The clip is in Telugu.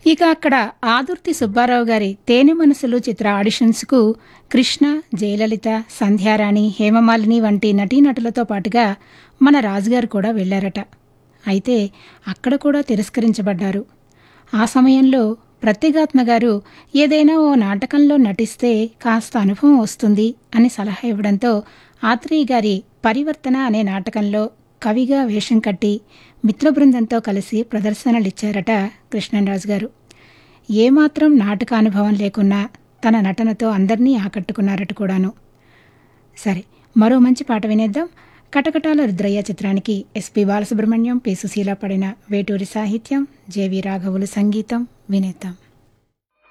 ఇక అక్కడ ఆదుర్తి సుబ్బారావు గారి తేనె మనసులు చిత్ర ఆడిషన్స్కు కృష్ణ జయలలిత సంధ్యారాణి హేమమాలిని వంటి నటీనటులతో పాటుగా మన రాజుగారు కూడా వెళ్ళారట అయితే అక్కడ కూడా తిరస్కరించబడ్డారు ఆ సమయంలో ప్రత్యేగాత్మ గారు ఏదైనా ఓ నాటకంలో నటిస్తే కాస్త అనుభవం వస్తుంది అని సలహా ఇవ్వడంతో ఆత్రేయ గారి పరివర్తన అనే నాటకంలో కవిగా వేషం కట్టి మిత్ర బృందంతో కలిసి ప్రదర్శనలిచ్చారట కృష్ణరాజు గారు ఏమాత్రం నాటకానుభవం లేకున్నా తన నటనతో అందరినీ ఆకట్టుకున్నారట కూడాను సరే మరో మంచి పాట వినేద్దాం కటకటాల రుద్రయ్య చిత్రానికి ఎస్పి బాలసుబ్రహ్మణ్యం పి సుశీల పడిన వేటూరి సాహిత్యం జేవి రాఘవులు సంగీతం వినేద్దాం